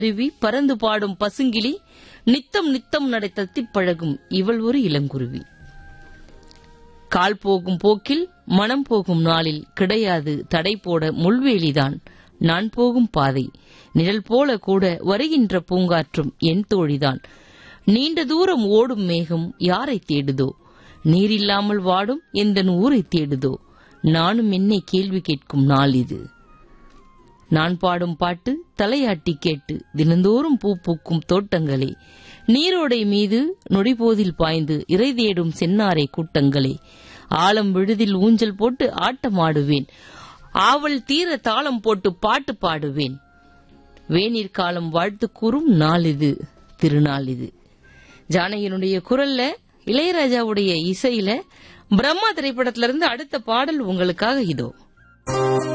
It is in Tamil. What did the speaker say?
அருவி பறந்து பாடும் பசுங்கிளி நித்தம் நித்தம் நடை தத்திப் பழகும் இவள் ஒரு இளங்குருவி கால் போகும் போக்கில் மனம் போகும் நாளில் கிடையாது தடை போட முள்வேலிதான் நான் போகும் பாதை நிழல் போல கூட வருகின்ற பூங்காற்றும் என் தோழிதான் நீண்ட தூரம் ஓடும் மேகம் யாரை தேடுதோ நீரில்லாமல் வாடும் எந்தன் ஊரை தேடுதோ நானும் என்னை கேள்வி கேட்கும் நாள் இது நான் பாடும் பாட்டு தலையாட்டி கேட்டு தினந்தோறும் பூ பூக்கும் தோட்டங்களே நீரோடை மீது நொடிபோதில் பாய்ந்து இறை தேடும் சென்னாரை கூட்டங்களே ஆலம் விழுதில் ஊஞ்சல் போட்டு ஆட்டமாடுவேன் ஆவல் தீர தாளம் போட்டு பாட்டு பாடுவேன் வேநீர் காலம் வாழ்த்து கூறும் நாள் இது திருநாள் இது ஜானகியினுடைய குரல்ல இளையராஜாவுடைய இசையில பிரம்மா திரைப்படத்திலிருந்து அடுத்த பாடல் உங்களுக்காக இதோ